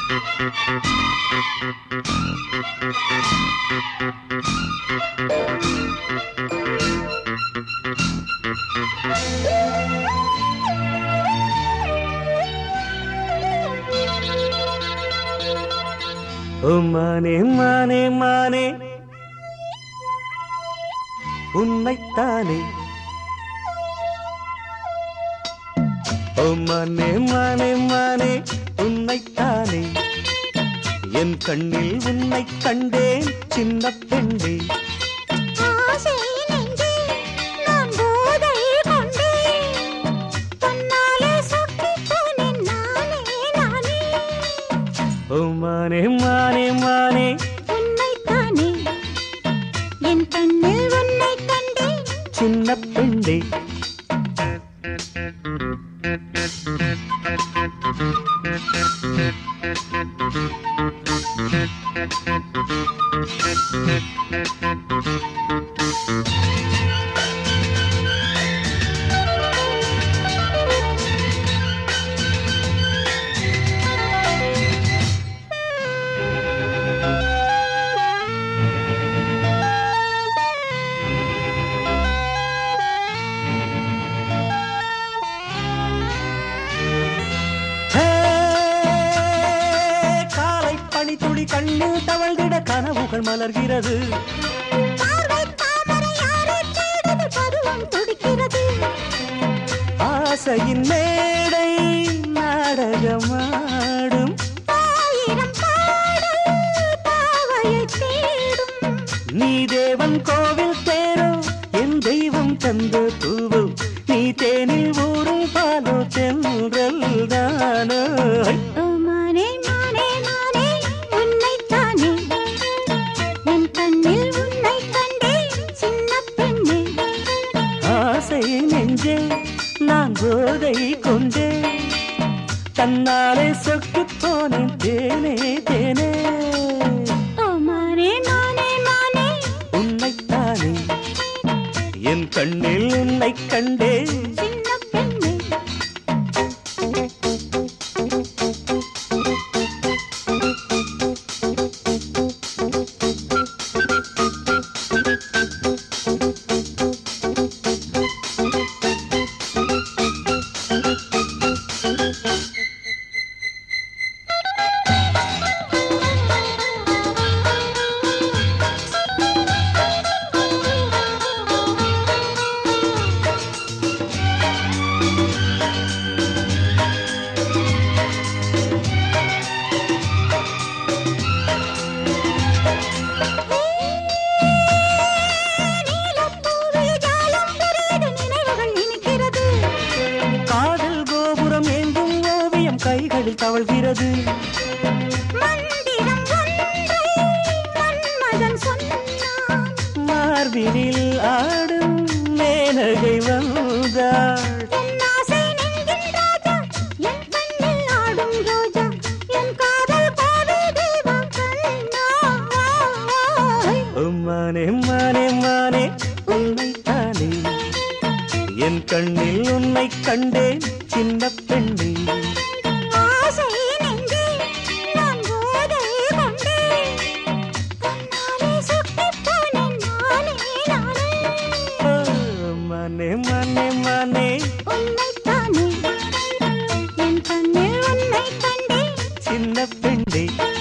ஓ மானே மானே மானே உன்னைத்தானே ஓ மானே மானே மானே உன்னைத்தானே என் கண்ணில் உன்னை கண்டேன் சின்ன பெண்ணே ஆசை நெஞ்சே நான் போதை கொண்டேன் தன்னாலே சொக்கிப் போனேன் நானே நானே ஓ மானே மானே மானே உன்னைத்தானே என் கண்ணில் உன்னை கண்டேன் சின்ன பெண்ணே ஹே, காலை பனித்துளி கண்ணில் தவழ்ந்திட கனவுகள் மலர்கிறது பார்வை தாமரை யாரை தேடுது பருவம் துடிக்கிறது ஆசையின் மேடை நாடகமாடும் ஆயிரம் பாடல் பாவையை தேடும் நீ தேவன் கோவில் தேரோ என் தெய்வம் தந்த பூவோ நீ தேனில் ஊறும் பாலோ தென்றல் தானோ ஓ மானே மானே மானே உன்னைத்தானே என் கண்ணில் உன்னை கண்டேன் சின்ன பெண்ணே ஆசை நெஞ்சே நான் போதை கொண்டே தன்னாலே சொக்கு போனேன் தேனே தேனே ஓ மானே மானே மானே உன்னைத்தானே என் கண்ணில் உன்னை கண்டே சின்ன பெண்ணே நீலப்பூவில் ஜாலம் பெரியது நினைவுகள் இனிக்கிறது காதல் கோபுரம் எங்கும் ஓவியம் கைகளில் தவழ்கிறது மந்திரம் ஒன்றை மன்மதன் சொன்னான் மார்பினில் ஆடும் மேனகை வந்தாள் என் ஆசை நெஞ்சின் ராஜா என் கண்ணில் ஆடும் ரோஜா என் காதல் கோவில் தெய்வம் கண்ணா மானே மானே மானே உன்னைத்தானே என் கண்ணில் உன்னை கண்டேன் சின்ன பெண்ணே ஆசை நெஞ்சே நான் போதை கொண்டேன் கண்ணாலே சொக்கிப் போனேன் நானே நானே ஓ, மானே மானே மானே உன்னைத்தானே என் கண்ணில் உன்னை கண்டேன் சின்ன பெண்ணே